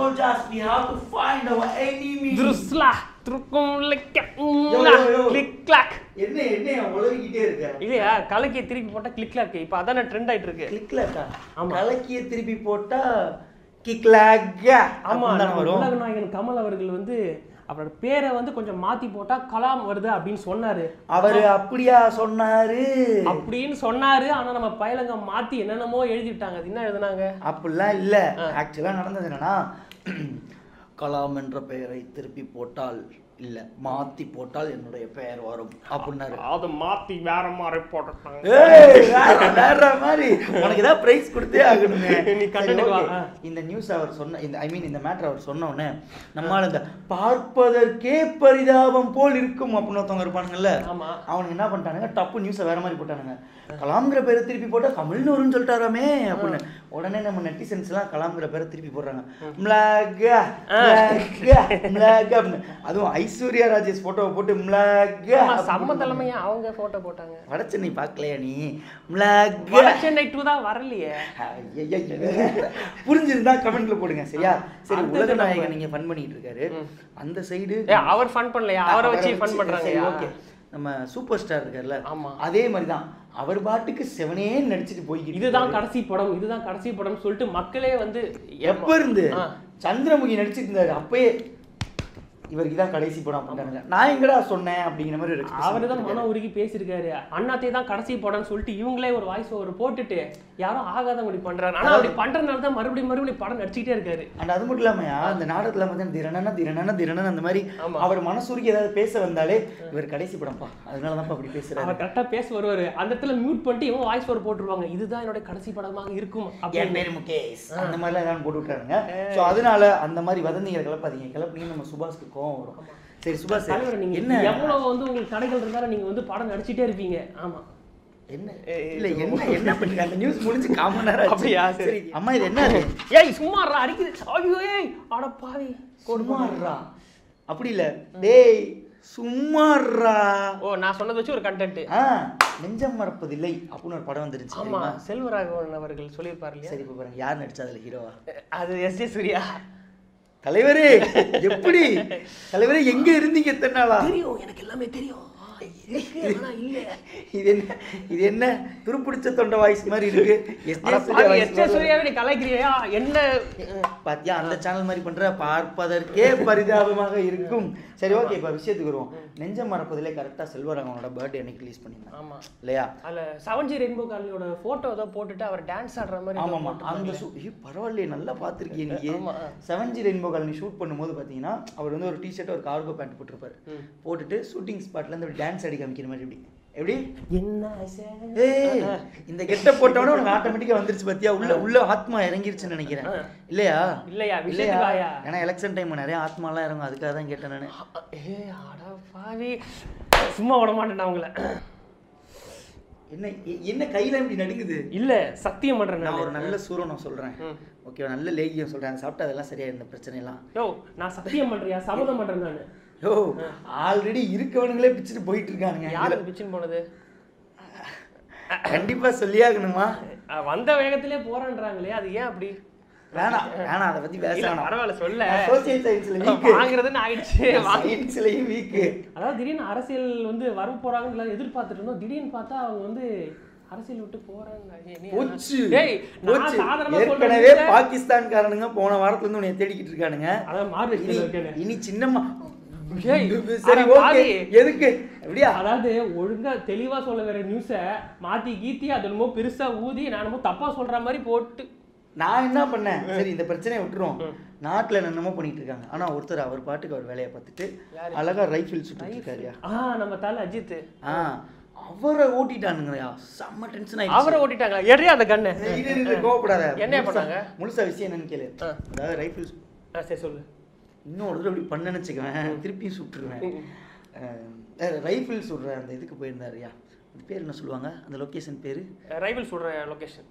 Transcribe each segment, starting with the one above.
soldiers, we have to find our enemy. திருஸ்லா திருக்கும் லிக்க யோ, யோ, யோ. கிளிக் கிளாக் என்ன என்ன உலகிக்கிட்டே இருக்க இல்லையா கலக்கிய திருப்பி போட்டா கிளிக் கிளாக் இப்போ அதானே ட்ரெண்ட் ஆயிட்டு இருக்கு கிளிக்லக்கா ஆமா. கலக்கிய திருப்பி போட்டா கிக்லாக ஆமா தானே நம்ம வரும் உலக நாயகன் கமல் அவர்கள் வந்து அவரோட பேரை வந்து கொஞ்சம் மாத்தி போட்டா கலாம் வருது அப்படின்னு சொன்னாரு அவரு அப்படியா சொன்னாரு அப்படின்னு சொன்னாரு ஆனா நம்ம பயலங்க மாத்தி என்னென்னமோ எழுதிட்டாங்க அது என்ன எழுதுனாங்க அப்படிலாம் இல்ல ஆக்சுவலா நடந்தது என்னன்னா கலாம் என்ற பெயரை திருப்பி போட்டால் இல்ல மாத்தி போட்டால் என்னுடைய பெயர் வரும் அப்படின்னாரு அதை மாத்தி வேற மாதிரி போட்டுட்டாங்க ஏய், வேற- வேற மாதிரி உனக்கு ஏதாவது பிரைஸ் கொடுத்தே ஆகணுமே நீ சரி, content வா. okay. இந்த நியூஸ் அவர் சொன்ன இந்த ஐ மீன் இந்த மேட்டர் அவர் சொன்ன உடனே நம்மால இந்த பார்ப்பதற்கே பரிதாபம் போல் இருக்கும் அப்படின்னு ஒருத்தவங்க இருப்பானுங்கல்ல ஆமா அவனுக்கு என்ன பண்ணிட்டானுங்க டப்பு நியூஸை வேற மாதிரி போட்டானுங்க கலாம்ங்கிற பேரை திருப்பி போட்டா கமல்னு வரும்னு சொல்லிட்டாராமே அப்படின்னு உடனே நம்ம நெட்டிசன்ஸ் எல்லாம் கலாம்ங்கிற பேரை திருப்பி போடுறாங்க மிளகா, மிளகா, மிளகா அப்படின்னு. அதுவும் ஐஸ்வர்யா ராஜேஷ் போட்டோவை போட்டு மிளகா ஆமா, செம்ம தலைமையா அவங்க போட்டோ போட்டாங்க வட சென்னை பார்க்கலையா நீ மிளகா வட சென்னை டூ தான் வரலையே ஐயையைய. புரிஞ்சிருந்தா கமெண்ட்ல போடுங்க சரியா சரி அடுத்தது உலக நம்ம- நாயகன் நீங்க ஃபன் பண்ணிட்டு இருக்காரு அந்த சைடு ஏ, அவர் ஃபன் பண்ணலையா அவரை வச்சு ஃபன் பண்றாங்க ஓகே நம்ம சூப்பர் ஸ்டார் இருக்கார்ல ஆமா. அதே மாதிரி தான் அவர் பாட்டுக்கு செவனே நடிச்சிட்டு போய்கிட்டு இதுதான் இருக்காரு. கடைசி படம் இதுதான் கடைசி படம் சொல்லிட்டு மக்களே வந்து எப்ப இருந்து ஆ. சந்திரமுகி நடிச்சிட்டு இருந்தாரு அப்பயே இவருக்கு தான் கடைசி படம் அப்படின்ட்டாங்க நான் எங்கடா சொன்னேன் அப்படிங்கிற மாதிரி ஒரு expression அவரு தான் கொடுத்திருக்காரு. மன உருகி பேசியிருக்காரு அண்ணாத்தே தான் கடைசி படம்னு சொல்லிட்டு இவங்களே ஒரு வாய்ஸ் ஓவர் போட்டுட்டு யாரும் ஆகாதவங்க இப்படி பண்றாரு ஆனா அப்படி பண்றதுனால தான் மறுபடியும் மறுபடியும் படம் நடிச்சுக்கிட்டே இருக்காரு அண்ட் அது மட்டும் இல்லாமயா அந்த நாடகத்துல பார்த்தீங்கன்னா திரணன திரணன திரணன் அந்த மாதிரி ஆமா. அவர் மனசுருகி ஏதாவது பேச வந்தாலே இவர் கடைசி படம்ப்பா அதனால தான்ப்பா அப்படி பேசுறாரு அவர் கரெக்டா பேச வருவாரு அந்த இடத்துல மியூட் பண்ணிட்டு இவங்க வாய்ஸ் ஓவர் போட்டுருவாங்க இதுதான் என்னோட கடைசி படமாக இருக்கும் என் அப்படின்னு பேர் முகேஷ் அந்த மாதிரிலாம் ஏதாவது போட்டு விட்டாருங்க ஸோ அதனால அந்த மாதிரி வதந்திகளை கிளப்பாதீங்க கிளப்புனீங்க நம்ம சுபாஷ்க்கு கோவம் வரும் சரி சுபாஷ் தலைவர் நீங்க என்ன எவ்வளவு வந்து உங்களுக்கு கடைகள் இருந்தாலும் நீங்க வந்து படம் நடிச்சிட்டே இருப்பீங்க ஆமா என்ன இல்ல என்ன என்ன பண்ணுங்க அந்த நியூஸ் முடிஞ்சு காமன் நேரம் ஆச்சு. அப்படியா? சரி. சரி அம்மா இது என்ன அது? ஏய் சும்மா இருடா, அடிக்குது ஐயோ ஏய் அட பாவி சும்மாறா அப்படி இல்ல டேய் சும்மாறா ஓ நான் சொன்னதை வச்சு ஒரு கண்டென்ட் ஆ நெஞ்சம் மறப்பதில்லை அப்படின்னு ஒரு படம் வந்துருச்சு ஆமா தெரியுமா? செல்வராகவன் அவர்கள் சொல்லியிருப்பார் இல்லையா சரி இப்போ பாருங்க யார் நடிச்சா அதுல ஹீரோவா அது எஸ் ஜே சூர்யா தலைவரே எப்படி தலைவரே எங்க இருந்தீங்க எத்தனை நாளா தெரியும் எனக்கு எல்லாமே தெரியும் ஆ, இருக்கு, ஆனா இல்ல இது என்ன இது என்ன துருப்பிடிச்ச தொண்டை வாய்ஸ் மாதிரி இருக்கு எஸ் அட பாவி, எஸ் ஜே சூர்யாவே நீ கலாய்க்கிறியா என்ன பாத்தியா அந்த சேனல் மாதிரி பண்ற பார்ப்பதற்கே பரிதாபமாக இருக்கும் சரி ஓகே இப்ப விஷயத்துக்கு வருவோம் நெஞ்சம் மறப்பதிலே கரெக்டா செல்வராகவனோட பர்த்டே அன்னைக்கு ரிலீஸ் பண்ணியிருந்தாங்க ஆமா இல்லையா அதுல செவன்ஜி ரெயின்போ காலனியோட போட்டோ தான் போட்டுட்டு அவர் டான்ஸ் ஆடுற மாதிரி ஏதோ ஆமாமா போட்டிருந்தாங்க. அந்த ஷூ ஐயோ பரவாயில்லையே நல்லா பார்த்துருக்கீங்க நீங்க ஆமா. Seven G rainbow colony shoot பண்ணும்போது பார்த்தீங்கன்னா அவர் வந்து ஒரு டிஷர்ட் ஒரு கார்கோ பேண்ட் போட்டிருப்பாரு ம். போட்டுட்டு ஷூட்டிங் ஸ்பாட்ல இருந்து டான்ஸ் அடி காமிக்கிற மாதிரி இப்படி எப்படி என்ன ஏய் இந்த கெட்ட போட்டவன உனக்கு ஆட்டோமேட்டிக்கா வந்துருச்சு பாத்தியா உள்ள உள்ள ஆத்மா இறங்கிருச்சுன்னு நினைக்கிறேன் ஆ. இல்லையா இல்லையா இல்லையா விஷயத்துக்கு ஆயா ஏன்னா எலெக்ஷன் டைம் நிறைய ஆத்மாலாம் இறங்கும் அதுக்காக தான் கேட்டேன் நானு ஏ அட பாவி சும்மா விட மாட்டேன் உங்களை என்ன எ- என்ன கையில இப்படி நடுங்குது இல்ல சத்தியம் பண்றேன் நான் நான் ஒரு நல்ல சூரனம் சொல்றேன் ம். ஓகேவா நல்ல லேகியம் சொல்றேன் அதை சாப்பிட்டா அதெல்லாம் சரியா இந்த பிரச்சனை எல்லாம் யோ நான் சத்தியம் பண்றியா சபதம் பண்றேன் நானு யோ ஆல்ரெடி இருக்கவனுங்களே பிச்சுட்டு போயிட்டு இருக்கானுங்க யாரு பிச்சின் போனது கண்டிப்பா சொல்லியாகணுமா அஹ் வந்த வேகத்திலே போறேன்றாங்களே அது ஏன் அப்படி வேணாம் வேணாம் அதை பத்தி பேச இல்ல, வேணாம் பரவாயில்ல சொல்ல சோசியல் சயின்ஸ்ல வீக்கு வாங்குறதுன்னு ஆயிடுச்சு வாங்கி சயின்ஸ்லயும் வீக்கு அதாவது திடீர்னு அரசியல் வந்து வர போறாங்கன்னு எல்லாரும் எதிர்பார்த்துட்டு இருந்தோம் திடீர்னு பார்த்தா அவங்க வந்து அரசியல் விட்டு போறாங்க ஏய், நீ போச்சு டேய், நான் போச்சு சாதாரணமா ஏற்கனவே சொல்றேன். பாகிஸ்தான்காரனுங்க போன வாரத்துல இருந்து உன்னை தேடிக்கிட்டு இருக்கானுங்க அதான் மார்வெல் இனி இருக்கேன் இனி சின்னம்மா ஏய், சரி அட ஓகே பாவி. எதுக்கு எப்படியா அதாவது ஒழுங்கா தெளிவா சொல்ல வேற நியூஸ மாத்தி கீத்தி அது என்னமோ பெருசா ஊதி நான் என்னமோ தப்பா சொல்ற மாதிரி போட்டு நான் என்ன பண்ணேன் சரி இந்த பிரச்சனையை விட்டுருவோம் நாட்டுல என்னென்னமோ பண்ணிட்டு இருக்காங்க ஆனா ஒருத்தர் அவர் பாட்டுக்கு அவர் வேலையை பார்த்துட்டு யாரு? அழகா ரைஃபிள் சுட்டு இருக்காருயா ஆ நம்ம தல அஜித் ஆ அவரை ஓட்டிட்டானுங்கயா செம்ம டென்ஷன் ஆயிடுச்சு அவரை ஓட்டிட்டாங்க எறியா அந்த கண்ணு இரு, இரு, இரு, கோவப்படாத என்ன முழுசா- பண்ணாங்க? முழுசா விஷயம் என்னன்னு கேளு ஆ. அதாவது ரைஃபிள் ஆ, சரி சொல்லு இன்னும் ஒரு தடவை இப்படி பண்ண வச்சுக்குவேன் திருப்பியும் சுட்டுருவேன் ரைஃபிள் சுடுற அந்த இதுக்கு போயிருந்தாருயா அது பேர் என்ன சொல்லுவாங்க அந்த லொக்கேஷன் பேரு ரைபிள் சொல்ற லொகேஷன்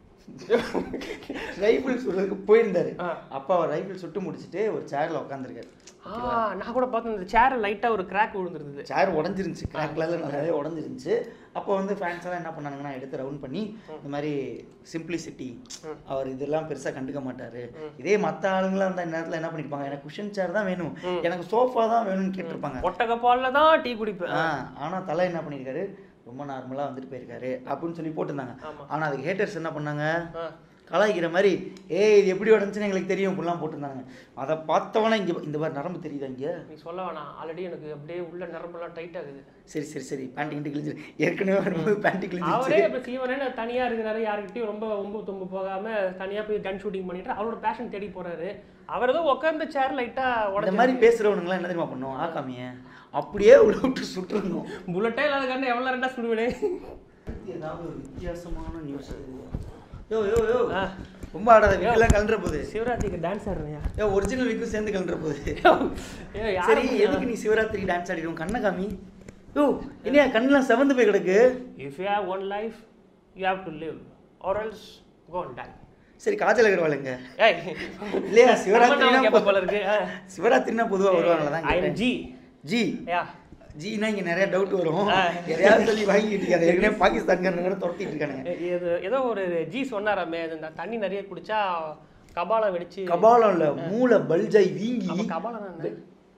ரைஃபிள் சுடுறதுக்கு போயிருந்தாரு ஆ. அப்பா அவர் ரைஃபிள் சுட்டு முடிச்சுட்டு ஒரு சேர்ல உட்காந்துருக்காரு ஆ நான் கூட பார்த்தேன் இந்த சேர் லைட்டா ஒரு கிராக் விழுந்துருந்தது சேர் உடஞ்சிருந்துச்சு கிராக்ல நல்லாவே உடஞ்சிருந்துச்சு அப்போ வந்து ஃபேன்ஸ் எல்லாம் என்ன பண்ணாங்கன்னா எடுத்து ரவுண்ட் பண்ணி இந்த மாதிரி சிம்பிளிசிட்டி அவர் இதெல்லாம் பெருசா கண்டுக்க மாட்டாரு இதே மத்த ஆளுங்களாம் அந்த நேரத்துல என்ன பண்ணிருப்பாங்க எனக்கு குஷன் சேர் தான் வேணும் எனக்கு சோஃபா தான் வேணும்னு கேட்டிருப்பாங்க ஒட்டக பால்ல தான் டீ குடிப்பேன் ஆ ஆனா தலை என்ன பண்ணியிருக்காரு ரொம்ப நார்மலா வந்துட்டு போயிருக்காரு அப்படின்னு சொல்லி போட்டிருந்தாங்க ஆனா அதுக்கு ஹேட்டர்ஸ் என்ன பண்ணாங்க ஆ. கலாய்க்கிற மாதிரி ஏய் இது எப்படி உடஞ்சுன்னு எங்களுக்கு தெரியும் இப்படிலாம் போட்டிருந்தாங்க அதை பார்த்தவொன்னே இங்க இந்த மாதிரி நரம்பு தெரியுதா இங்க நீ சொல்ல வேணாம் ஆல்ரெடி எனக்கு அப்படியே உள்ள நரம்பெல்லாம் டைட் ஆகுது சரி சரி சரி பேண்ட் கிண்டு கிழிஞ்சு ஏற்கனவே வரும்போது பேண்ட் கிழிஞ்சிருச்சு அவரே இப்ப சீவனே தனியா இருக்கிறாரு யாருக்கிட்டையும் ரொம்ப ஒம்பு தொம்பு போகாம தனியா போய் கன் ஷூட்டிங் பண்ணிட்டு அவரோட பேஷன் தேடி போறாரு அவர் ஏதோ உட்கார்ந்த சேர் லைட்டா இந்த உடஞ்ச மாதிரி பேசுறவனுங்களாம் என்ன தெரியுமா பண்ணும் ஆக்காமிய அப்படியே உள்ள விட்டு சுட்டுறணும் புல்லட்டே இல்லாத கண்ணு எவ்வளவு ரெண்டா சுடுவேனே ஏதாவது ஒரு வித்தியாசமான நியூஸ் யோ யோ யோ ஆ. ரொம்ப ஆடாத விக்கெல்லாம் கலண்டுற போகுது சிவராத்திரிக்கு டான்ஸ் ஆடுறியா யோ ஒரிஜினல் விக்கும் சேர்ந்து கலண்டுற போகுது ஏய், யாரு சரி எதுக்கு நீ சிவராத்திரி டான்ஸ் ஆடிடும் கண்ணை காமி யோ என்னையா கண்ணெல்லாம் செவந்து போய் கிடக்கு if you have one life you have to live or else go and die சரி காஜல் அகர்வாலுங்க ஏய் இல்லையா அம்மன் சிவராத்திரினா கேப்ப போல இருக்கு சிவராத்திரினா பொதுவா வருவாங்களா தான் ஐ எம் கேட்டேன். ஜி ஜி யா ஜினா இங்க நிறைய டவுட் வரும் எதையாவது சொல்லி வாங்கிட்டு இருக்காங்க ஏற்கனவே பாகிஸ்தான்காரங்க துரத்திட்டு இருக்கானுங்க இது ஏதோ ஒரு ஜி சொன்னாராமே அது இந்த தண்ணி நிறைய குடிச்சா கபாலம் வெடிச்சு கபாலம் இல்ல மூளை பல்ஜாய் வீங்கி அப்ப கபாலம் என்ன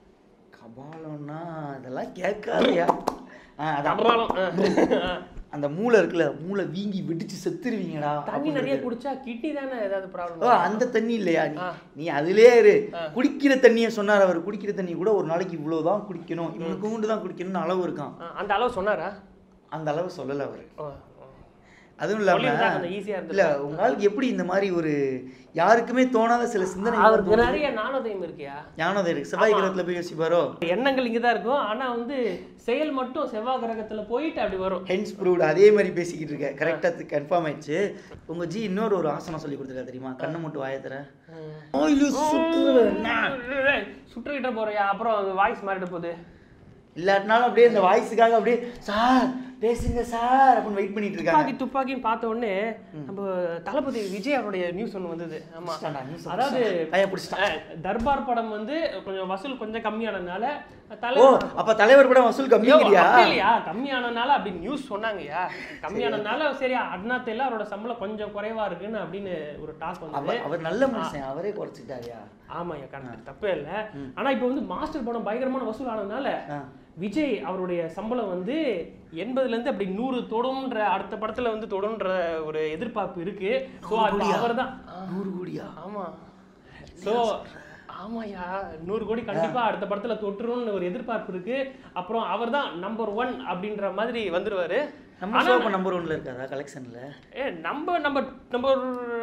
கபாலம்னா அதெல்லாம் கேட்காதயா ஆ, அதான். கபாலம் ஆ. அந்த மூளை இருக்குல்ல மூளை வீங்கி வெடிச்சு செத்துருவீங்கடா தண்ணி நிறைய குடிச்சா கிட்னி தானே ஏதாவது ஓ ப்ராப்ளம் அந்த தண்ணி இல்லையா நீ ஆ. நீ அதுலயே இரு குடிக்கிற தண்ணியை சொன்னார் அவர் குடிக்கிற தண்ணி கூட ஒரு நாளைக்கு இவ்வளவுதான் குடிக்கணும் இவனுக்கு கொண்டு தான் குடிக்கணும்னு அளவு இருக்கான் அந்த அளவு சொன்னாரா அந்த அளவு சொல்லல அவர் ஓ, ஓ. அதுவும் இல்லாம சொல்லியிருந்தா கொஞ்சம் ஈஸியா இல்ல இருந்தது உங்களுக்கு எப்படி இந்த மாதிரி ஒரு யாருக்குமே தோணாத சில சிந்தனை அவருக்கு நிறைய நாணோதயம் இருக்கியா ஞானோதயம் இருக்கு செவ்வாய் கிரகத்துல போய் யோசிப்பாரோ எண்ணங்கள் இங்க தான் இருக்கும் ஆனா வந்து செயல் மட்டும் செவ்வாய் கிரகத்துல போயிட்டு அப்படி வரும் ஹென்ஸ் ப்ரூவ்ட் அதே மாதிரி பேசிக்கிட்டு இருக்க கரெக்டாக கன்ஃபார்ம் ஆயிடுச்சு உங்க ஜி இன்னொரு ஒரு ஆசனம் சொல்லி கொடுத்துருக்கா தெரியுமா கண்ணை மட்டும் வாயத்தர சுற்றுகிட்ட போறியா அப்புறம் வாய்ஸ் மாறிட போகுது இல்லாட்டினாலும் அப்படியே இந்த வாய்ஸுக்காக அப்படியே சார் பேசுங்க சார் அப்படின்னு வெயிட் பண்ணிட்டு இருக்காங்க துப்பாக்கி துப்பாக்கின்னு பார்த்த உடனே நம்ம தளபதி விஜய் அவருடைய நியூஸ் ஒன்று வந்தது ஆமா பிடிச்சிட்டான்டா, news அ அதாவது பிடிச்சிட்டான். கையை பிடிச்சிட்டான். அஹ், தர்பார் படம் வந்து கொஞ்சம் வசூல் கொஞ்சம் கம்மியானதுனால ஓ தலைவர் அப்ப தலைவர் கூட வசூல் ஐயோ, கம்மிங்கிறியா அப்படி இல்லையா கம்மியானனால அப்படி நியூஸ் சொன்னாங்கய்யா கம்மியானனால சரி அண்ணாத்தையில அவரோட சம்பளம் கொஞ்சம் குறைவா இருக்குன்னு அப்படின்னு ஒரு டாக் வந்தது அவர் அவர் நல்ல மனுஷன் அவரே குறைச்சிட்டாரியா ஆமாய்யா கரெக்ட் தப்பே இல்லை ஆனா இப்போ வந்து மாஸ்டர் படம் பயங்கரமான வசூல் ஆனதுனால ஆ. விஜய் அவருடைய சம்பளம் வந்து எண்பதுல இருந்து அப்படி நூறு தொடும்ன்ற அடுத்த படத்துல வந்து தொடும்ன்ற ஒரு எதிர்பார்ப்பு இருக்கு ஸோ அது அவர் தான் நூறு கோடியா ஆமா ஸோ ஆமாய்யா நூறு கோடி கண்டிப்பா அடுத்த படத்துல தொட்டுரும்னு ஒரு எதிர்பார்ப்பு இருக்கு அப்புறம் அவர் தான் நம்பர் ஒன் அப்படின்ற மாதிரி வந்துருவாரு நம்ம ஷோ நம்பர் ஒன்ல இருக்காதா கலெக்ஷன்ல ஏ நம்ம நம்ம நம்பர்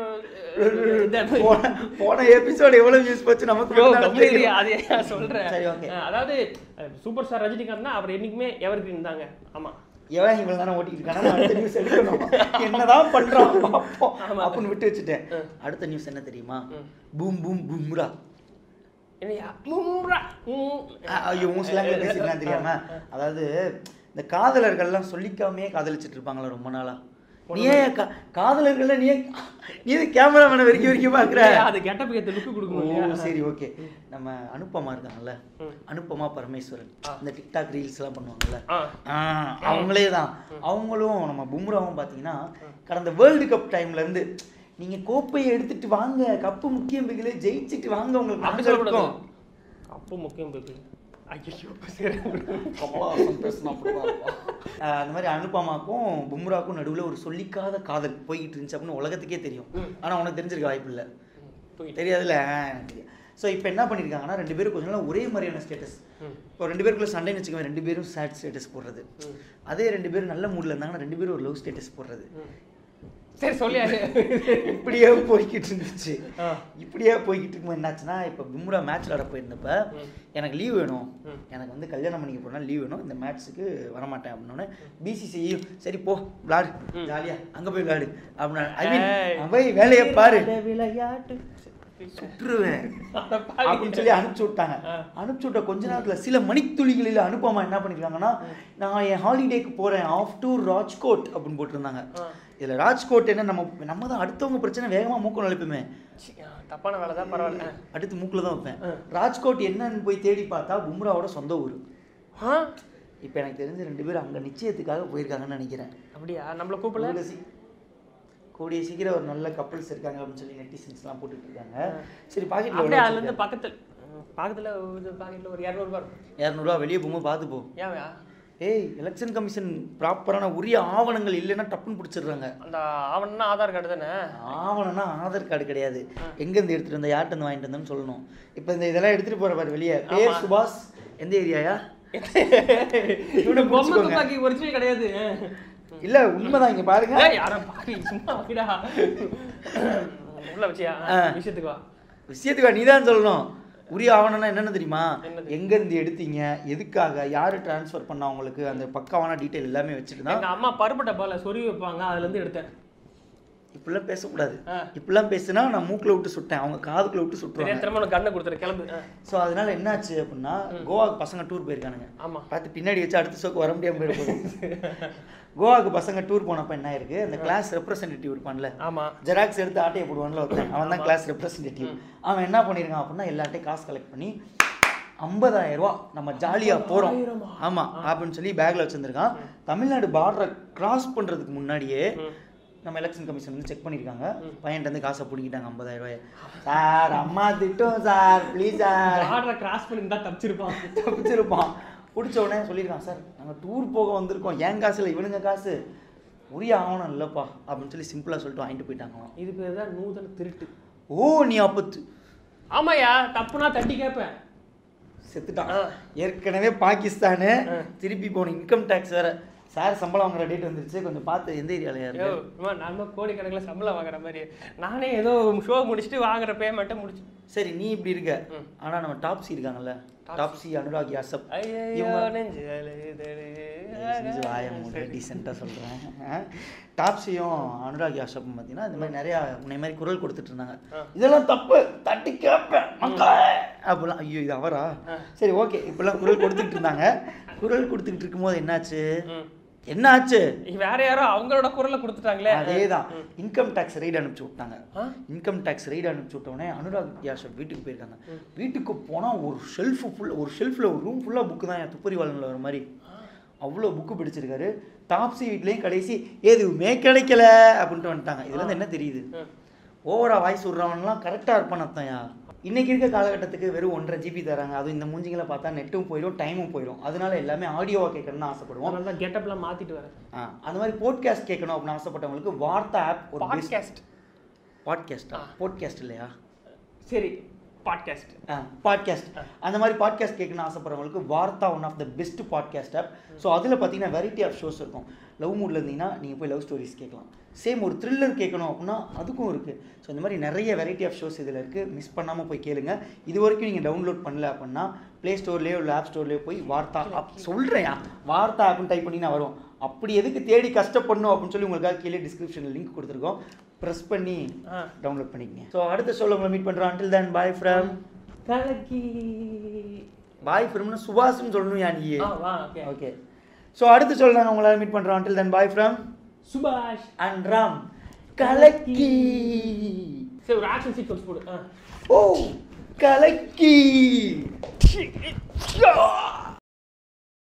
போன போன எபிசோட் எவ்வளவு வியூஸ் போச்சு நமக்கு ஐயோ, மட்டும் தான் கம்முனு தெரியும். இரு, அது ஏன் சொல்றேன் சரி, okay. அஹ், அதாவது சூப்பர் ஸ்டார் ரஜினிகாந்த்னா அவர் என்னைக்குமே எவர் கிரீன் தாங்க ஆமா எவன் இவ்வளவு நேரம் ஓட்டிட்டு இருக்கானா நான் அடுத்த நியூஸ் எடுக்கணும் என்னதான் பண்றான் பார்ப்போம் அப்படின்னு விட்டு வச்சுட்டேன் அடுத்த நியூஸ் என்ன தெரியுமா பூம் பூம் பூம்ரா என்னையா மும்ரா, மும். அ- ஐயோ உன் ஸ்லாங்ல பேசிக்கலாம் தெரியாம அதாவது இந்த காதலர்கள்லாம் சொல்லிக்காமே காதலிச்சிட்டு இருப்பாங்களா ரொம்ப நாளா நீ ஏன் கா- காதலர்கள்ல நீ ஏன் நீ எது கேமராமேனை வரைக்கும் வரைக்கும் பாக்குற இல்லையா, அது கெட்டப்புக்கு ஏத்த லுக்கு கொடுக்கணும் இல்லையா ஓ சரி ஓகே நம்ம அனுப்பமா இருக்காங்கல்ல அனுப்பமா பரமேஸ்வரன் இந்த டிக்டாக் ரீல்ஸ் எல்லாம் பண்ணுவாங்கல்ல ஆ. ஆ, அவங்களே தான் அவங்களும் நம்ம பும்ராவும் பார்த்தீங்கன்னா கடந்த வேர்ல்டு கப் டைம்ல இருந்து நீங்க கோப்பையை எடுத்துட்டு வாங்க கப்பு முக்கியம் பிகிலே ஜெயிச்சுட்டு வாங்க உங்களுக்கு அப்படி நாங்க சொல்லக்கூடாது இருக்கோம். அப்போ முக்கியம் போகுது ஐயோ சரி கமலஹாசன் பேசுனா அப்படிதான் இருக்கும். ஆஹ் அந்த மாதிரி அனுபமாக்கும் பும்ராக்கும் நடுவுல ஒரு சொல்லிக்காத காதல் போய்கிட்டு இருந்துச்சு அப்படின்னு உலகத்துக்கே தெரியும் ஆனா உனக்கு தெரிஞ்சிருக்க வாய்ப்பு இல்ல போயிட்டு. தெரியாதுல்ல ஆஹ் எனக்கு தெரியும் ஸோ இப்போ என்ன பண்ணியிருக்காங்கன்னா ரெண்டு பேரும் கொஞ்ச நாள் ஒரே மாதிரியான ஸ்டேட்டஸ் இப்போ ரெண்டு பேருக்குள்ள சண்டைன்னு வச்சுக்கோங்க ரெண்டு பேரும் சேட் ஸ்டேட்டஸ் போடுறது அதே ரெண்டு பேரும் நல்ல மூட்ல இருந்தாங்கன்னா ரெண்டு பேரும் ஒரு லவ் ஸ்டேட்டஸ் போடுறது சரி சொல்லியாரு இப்படியே போய்கிட்டு இருந்துச்சு ஆ. இப்படியே போய்கிட்டு இருக்கும்போது என்னாச்சுன்னா இப்போ பும்ரா மேட்ச் விளாட போயிருந்தப்ப எனக்கு லீவ் வேணும் எனக்கு வந்து கல்யாணம் பண்ணிக்க போனா லீவ் வேணும் இந்த மேட்ச்சுக்கு வரமாட்டேன் அப்படின்னோடனே பிசிசிஐ சரி போ விளாடு ஜாலியா அங்க போய் விளாடு அப்படின்னா ஐ மீன் ஏய். போய் வேலையை பாரு விளையாட்டு சுற்றுவேன் அட பாவி. அப்படின்னு சொல்லி அனுப்பிச்சு விட்டாங்க அனுப்பிச்சு விட்ட கொஞ்ச நேரத்துல சில மணித்துளிகளில் அனுப்பாம என்ன பண்ணிருக்காங்கன்னா நான் என் ஹாலிடேக்கு போறேன் ஆஃப் டு ராஜ்கோட் அப்படின்னு போட்டிருந்தாங்க இதுல ராஜ்கோட் என்ன நம்ம நம்ம தான் அடுத்தவங்க பிரச்சனை வேகமா மூக்கம் நழைப்புமே சி, ஆ, தப்பான வேலை தான் பரவாயில்ல அடுத்து மூக்குல தான் வைப்பேன் ராஜ்கோட் என்னன்னு போய் தேடி பார்த்தா பும்ராவோட சொந்த ஊர் ஆ இப்போ எனக்கு தெரிஞ்ச ரெண்டு பேரும் அங்கே நிச்சயத்துக்காக போயிருக்காங்கன்னு நினைக்கிறேன் அப்படியா நம்மள கூப்பிடல கூடிய சீ- கூடிய சீக்கிரம் ஒரு நல்ல கப்பல்ஸ் இருக்காங்க அப்படின்னு சொல்லி நெட்டிசன்ஸ்லாம் போட்டுட்டு இருக்காங்க சரி அப்படியே அதுல பாக்கெட்டில் இருந்து பக்கத்துல ம், பக்கத்துல ஒரு பாக்கெட்ல ஒரு இரநூறுபா இருக்கும் இரநூறுவா வெளியே போகும்போது பார்த்து போ ஏன்யா ஏய் எலெக்ஷன் கமிஷன் ப்ராப்பரான உரிய ஆவணங்கள் இல்லைன்னா டப்புன்னு பிடிச்சிடுறாங்க அந்த ஆவணம்னா ஆதார் கார்டு தானே ஆவணம்னா ஆதார் கார்டு கிடையாது எங்கேருந்து எடுத்துட்டு வந்த யார்கிட்ட இருந்து வாங்கிட்டு வந்தேன்னு சொல்லணும் இப்போ இந்த இதெல்லாம் எடுத்துட்டு போற பாரு வெளியே பேர் சுபாஷ் எந்த ஏரியாயா இவனு பொம்மை பிடிச்சுக்கோங்க. துப்பாக்கி ஒரிஜினல் கிடையாது இல்ல உண்மைதான் இங்க பாருங்க ஏய், யாரும் பாக்கி சும்மா வைடா உள்ள வச்சியா ஆ. விஷயத்துக்கு வா விஷயத்துக்கு நீதான் சொல்லணும் உரிய ஆவணம்னா என்னன்னு தெரியுமா என்னது? எங்க இருந்து எடுத்தீங்க எதுக்காக யாரு டிரான்ஸ்ஃபர் பண்ணா உங்களுக்கு அந்த பக்காவான டீட்டெயில் எல்லாமே வச்சுட்டு தான் எங்க அம்மா பருப்பு டப்பால சொருவி வைப்பாங்க அதுல இருந்து எடுத்தேன் இப்படிலாம் பேசக்கூடாது ஆ. இப்படிலாம் பேசுனா நான் மூக்குல விட்டு சுட்டேன் அவங்க காதுக்குள்ள விட்டு சரியா சுட்டுருவாங்க திரும்ப உனக்கு கண்ணை கொடுத்துரு கிளம்பு ஆ. ஸோ அதனால என்னாச்சு அப்படின்னா கோவாக்கு பசங்க டூர் போயிருக்கானுங்க ஆமா பார்த்து பின்னாடி வச்சு அடுத்த ஷோக்கு வர முடியாம போயிட போகுது கோவாக்கு பசங்க டூர் போனப்ப என்ன ஆயிருக்கு அந்த கிளாஸ் ரெப்ரசன்டேட்டிவ் இருப்பான்ல ஆமா ஜெராக்ஸ் எடுத்து ஆட்டையை போடுவான்ல ஒருத்தன் அவன் தான் கிளாஸ் ரெப்ரசன்டேட்டிவ் அவன் என்ன பண்ணியிருக்கான் அப்படின்னா எல்லார்ட்டையும் காசு கலெக்ட் பண்ணி 50000 ரூபா நம்ம ஜாலியா போறோம் ஐம்பதாயிரமா? ஆமா அப்படின்னு சொல்லி பேக்ல வச்சிருந்திருக்கான் தமிழ்நாடு பார்டரை கிராஸ் பண்றதுக்கு முன்னாடியே ம். நம்ம எலெக்ஷன் கமிஷன் வந்து செக் பண்ணியிருக்காங்க பையன்ட்ட இருந்து காசை பிடிக்கிட்டாங்க 50000 ரூபாய் சார் அம்மா திட்டம் சார் ப்ளீஸ் சார் ஆர்டரை கிராஸ் பண்ணி தான் தப்பிச்சிருப்பான் தப்பிச்சிருப்பான் பிடிச்ச உடனே சொல்லியிருக்கான் சார் நாங்கள் டூர் போக வந்திருக்கோம் என் காசு இல்லை இவனுங்க காசு உரிய ஆவணம் இல்லைப்பா அப்படின்னு சொல்லி சிம்பிளாக சொல்லிட்டு வாங்கிட்டு போயிட்டாங்களாம் இது பேர் தான் நூதன திருட்டு ஓ நீ அப்பத்து ஆமாயா தப்புனா தட்டி கேட்பேன் செத்துட்டான் ஆ. ஏற்கனவே பாகிஸ்தானு திருப்பி போன இன்கம் டேக்ஸ் வேற சார் சம்பளம் வாங்குற டேட் வந்துருச்சு கொஞ்சம் பார்த்து எந்த ஏரியாவில் ஐயோ யாரு இம்மா, நான் தான் கோடிக்கணக்கில் சம்பளம் வாங்குற மாதிரி நானே ஏதோ ஷோ முடிச்சுட்டு வாங்குற பேமெண்ட்டை முடிச்சு சரி நீ இப்படி இருக்க ம். ஆனா நம்ம டாப்ஸி இருக்காங்கல்ல டாப்ஸி அனுராக் யாசப் ஐயோ இவங்க- நெஞ்சு அழுதடி. செஞ்சு வாய மூட டீசெண்டாக சொல்கிறேன் டாப்ஸியும் அனுராக் யாஷப்பும் பார்த்தீங்கன்னா இந்த மாதிரி நிறையா உன்னை மாதிரி குரல் கொடுத்துட்டு இருந்தாங்க ஆ. இதெல்லாம் தப்பு தட்டி கேட்பேன் மக்களே அப்படிலாம் ஐயோ இது அவரா சரி ஓகே இப்படிலாம் குரல் கொடுத்துட்டு இருந்தாங்க குரல் கொடுத்துக்கிட்டு இருக்கும்போது என்னாச்சு ம். என்ன ஆச்சு வேற யாரோ அவங்களோட குரலை கொடுத்துட்டாங்களே அதேதான் இன்கம் டேக்ஸ் ரைடு அனுப்பிச்சு விட்டாங்க ஆ? இன்கம் டேக்ஸ் ரைடு அனுப்பிச்சு விட்டோடனே அனுராக் யாஷப் வீட்டுக்கு போயிருக்காங்க வீட்டுக்கு போனால் ஒரு ஷெல்ஃபு ஃபுல் ஒரு ஷெல்ஃபில் ஒரு ரூம் ஃபுல்லாக புக்கு தான் என் துப்பறிவாளனில் வர மாதிரி அவ்வளோ புக்கு பிடிச்சிருக்காரு டாப்ஸி வீட்லேயும் கடைசி எதுவுமே கிடைக்கல அப்படின்ட்டு வந்துட்டாங்க இதுல இருந்து என்ன தெரியுது ம். ஓவரா வாய்ஸ் விட்றவன்லாம் கரெக்டாக இருப்பான் அர்த்தம்யா இன்னைக்கு இருக்க காலகட்டத்துக்கு வெறும் ஒன்றரை ஜிபி தராங்க அதுவும் இந்த மூஞ்சிங்களை பார்த்தா நெட்டும் போயிடும் டைமும் போயிடும் அதனால எல்லாமே ஆடியோவாக கேட்கணும்னு ஆசைப்படுவோம் அதனால தான் கெட்டப்லாம் மாத்திட்டு வரேன் ஆ, அந்த மாதிரி போட்காஸ்ட் கேட்கணும் அப்படின்னு ஆசைப்பட்டவங்களுக்கு வார்த்தா ஆப் ஒரு பாட்காஸ்ட் பாட்காஸ்டா போட்காஸ்ட் இல்லையா சரி பாட்காஸ்ட் பாட்காஸ்ட் அந்த மாதிரி பாட்காஸ்ட் கேட்கணும்னு ஆசைப்படுறவங்களுக்கு Vaartha one of the best podcast app so அதில் பார்த்தீங்கன்னா வெரைட்டி ஆஃப் ஷோஸ் இருக்கும் லவ் மூடில் இருந்தீங்கன்னா நீங்கள் போய் லவ் ஸ்டோரிஸ் கேட்கலாம் சேம் ஒரு த்ரில்லர் கேட்கணும் அப்படின்னா அதுக்கும் இருக்குது ஸோ இந்த மாதிரி நிறைய வெரைட்டி ஆஃப் ஷோஸ் இதில் இருக்குது மிஸ் பண்ணாமல் போய் கேளுங்க இது வரைக்கும் நீங்கள் டவுன்லோட் பண்ணல அப்படின்னா ப்ளே ஸ்டோர்லேயோ இல்லை ஆப் ஸ்டோர்லேயோ போய் வார்த்தா ஆப் சொல்கிறேன் வார்த்தா ஆப்னு டைப் பண்ணினா வரும் அப்படி எதுக்கு தேடி கஷ்டப்படணும் அப்படின்னு சொல்லி உங்களுக்காக கீழே டிஸ்கிரிப்ஷனில் லிங்க் கொடுத்துருக்கோம் ப்ரெஸ் பண்ணி ஆ. டவுன்லோட் பண்ணிக்கங்க ஸோ அடுத்த ஷோவில் உங்களை மீட் பண்ணுறோம் until then bye from கலக்கி பாய் ஃப்ரம்னு சுபாஷ்னு சொல்லணும் யா நீ ஆ வா ஓகே ஓகே ஸோ அடுத்து சொல்ல நாங்கள் உங்களால் மீட் பண்ணுறோம் until then bye from சுபாஷ் அண்ட் ராம் கலக்கி சரி ஒரு ஆக்ஷன் சீக்வன்ஸ் போடு ஆ ஓ கலக்கி